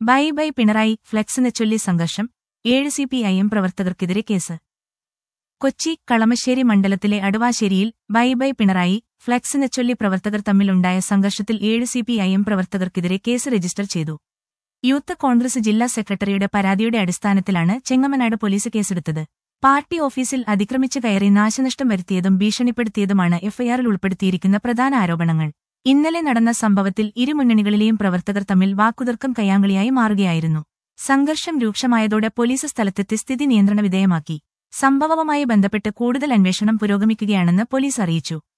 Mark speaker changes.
Speaker 1: by bye Pinarayi ഫ്ലെക്സിനെ ചൊല്ലി സംഘർഷം ഏഴ് സി പി ഐ എം പ്രവർത്തകർക്കെതിരെ കേസ് കൊച്ചി കളമശ്ശേരി മണ്ഡലത്തിലെ അടുവാശ്ശേരിയിൽ ബൈ ബൈ പിണറായി ഫ്ലെക്സിനെ ചൊല്ലി പ്രവർത്തകർ തമ്മിലുണ്ടായ സംഘർഷത്തിൽ ഏഴ് സി പി ഐ എം പ്രവർത്തകർക്കെതിരെ കേസ് രജിസ്റ്റർ ചെയ്തു യൂത്ത് കോൺഗ്രസ് ജില്ലാ സെക്രട്ടറിയുടെ പരാതിയുടെ അടിസ്ഥാനത്തിലാണ് ചെങ്ങമനാട് പോലീസ് കേസെടുത്തത് പാർട്ടി ഓഫീസിൽ അതിക്രമിച്ച് കയറി നാശനഷ്ടം വരുത്തിയതും ഭീഷണിപ്പെടുത്തിയതുമാണ് എഫ്ഐആറിൽ ഉൾപ്പെടുത്തിയിരിക്കുന്ന പ്രധാന ആരോപണങ്ങൾ ഇന്നലെ നടന്ന സംഭവത്തിൽ ഇരുമുന്നണികളിലെയും പ്രവർത്തകർ തമ്മിൽ വാക്കുതർക്കം കയ്യാങ്കളിയായി മാറുകയായിരുന്നു സംഘർഷം രൂക്ഷമായതോടെ പോലീസ് സ്ഥലത്തെത്തി സ്ഥിതി നിയന്ത്രണ വിധേയമാക്കി സംഭവവുമായി ബന്ധപ്പെട്ട് കൂടുതൽ അന്വേഷണം പുരോഗമിക്കുകയാണെന്ന് പോലീസ് അറിയിച്ചു